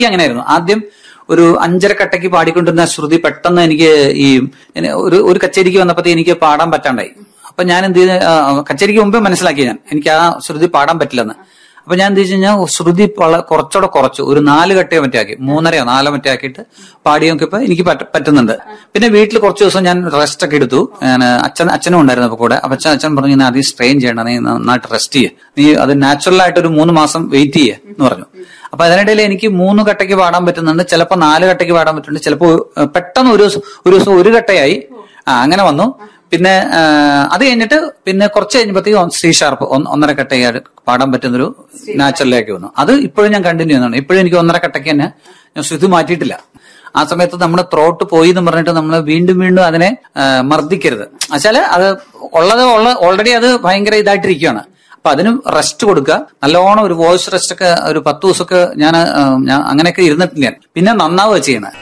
അങ്ങനെയായിരുന്നു ആദ്യം ഒരു അഞ്ചര കട്ടയ്ക്ക് പാടിക്കൊണ്ടിരുന്ന ശ്രുതി പെട്ടെന്ന് എനിക്ക് ഈ എന്നെ ഒരു ഒരു കച്ചേരിക്ക് വന്നപ്പോഴത്തേ എനിക്ക് പാടാൻ പറ്റാണ്ടായി അപ്പൊ ഞാൻ എന്ത് ചെയ്ത് ആ, കച്ചേരിക്ക് മുമ്പേ മനസ്സിലാക്കി ഞാൻ എനിക്ക് ആ ശ്രുതി പാടാൻ പറ്റില്ലെന്ന് അപ്പൊ ഞാൻ എന്ത് വെച്ച് കഴിഞ്ഞാൽ ശ്രുതി വള- കുറച്ചുകൂടെ കുറച്ചു ഒരു നാല് കട്ടയോ മറ്റേ ആക്കി മൂന്നരയോ നാലോ മറ്റേ ആക്കിയിട്ട് പാടി നോക്കിയപ്പോ എനിക്ക് പറ്റ- പറ്റുന്നുണ്ട് പിന്നെ വീട്ടിൽ കുറച്ച് ദിവസം ഞാൻ റെസ്റ്റ് ഒക്കെ എടുത്തു ഞാൻ അച്ഛൻ അച്ഛനും ഉണ്ടായിരുന്നു അപ്പൊ കൂടെ അപ്പൊ അച്ഛൻ അച്ഛൻ പറഞ്ഞു "നീ ആദ്യം സ്ട്രെയിൻ ചെയ്യണം നീ നന്നായിട്ട് റെസ്റ്റ് ചെയ്യ് നീ അത് നാച്ചുറൽ ആയിട്ട് ഒരു മൂന്ന് മാസം വെയിറ്റ് ചെയ്യേ എന്ന് പറഞ്ഞു അപ്പൊ അതിനിടയിൽ എനിക്ക് മൂന്ന് കട്ടയ്ക്ക് പാടാൻ പറ്റുന്നുണ്ട് ചിലപ്പോൾ നാല് കട്ടയ്ക്ക് പാടാൻ പറ്റുന്നുണ്ട് ചിലപ്പോൾ പെട്ടെന്ന് ഒരു ദിവസം ഒരു ദിവസം ഒരു കട്ടയായി ആ അങ്ങനെ വന്നു പിന്നെ ആ, അത് കഴിഞ്ഞിട്ട് പിന്നെ കുറച്ച് കഴിഞ്ഞപ്പോഴത്തേക്കും സി ഷാർപ്പ് ഒന്ന് ഒന്നര കട്ടയ്ക്ക് പാടാൻ പറ്റുന്നൊരു നാച്ചുറലിലേക്ക് വന്നു അത് ഇപ്പോഴും ഞാൻ കണ്ടിന്യൂ ചെയ്യുന്നുണ്ട് ഇപ്പോഴും എനിക്ക് ഒന്നര കട്ടയ്ക്ക് തന്നെ ഞാൻ ശ്രുതി മാറ്റിയിട്ടില്ല ആ സമയത്ത് നമ്മുടെ ത്രോട്ട് പോയി എന്ന് പറഞ്ഞിട്ട് നമ്മൾ വീണ്ടും വീണ്ടും അതിനെ ആ, മർദ്ദിക്കരുത് എന്നുവെച്ചാല് അത് ഉള്ളത് ഉള്ള ഓൾറെഡി അത് ഭയങ്കര ഇതായിട്ടിരിക്കുകയാണ് അപ്പൊ അതിന് റെസ്റ്റ് കൊടുക്കുക നല്ലോണം ഒരു വോയിസ് റെസ്റ്റ് ഒക്കെ ഒരു പത്ത് ദിവസമൊക്കെ ഞാൻ ആ, ഞാൻ അങ്ങനെയൊക്കെ ഇരുന്നിട്ടില്ല പിന്നെ നന്നാവുക ചെയ്യണേ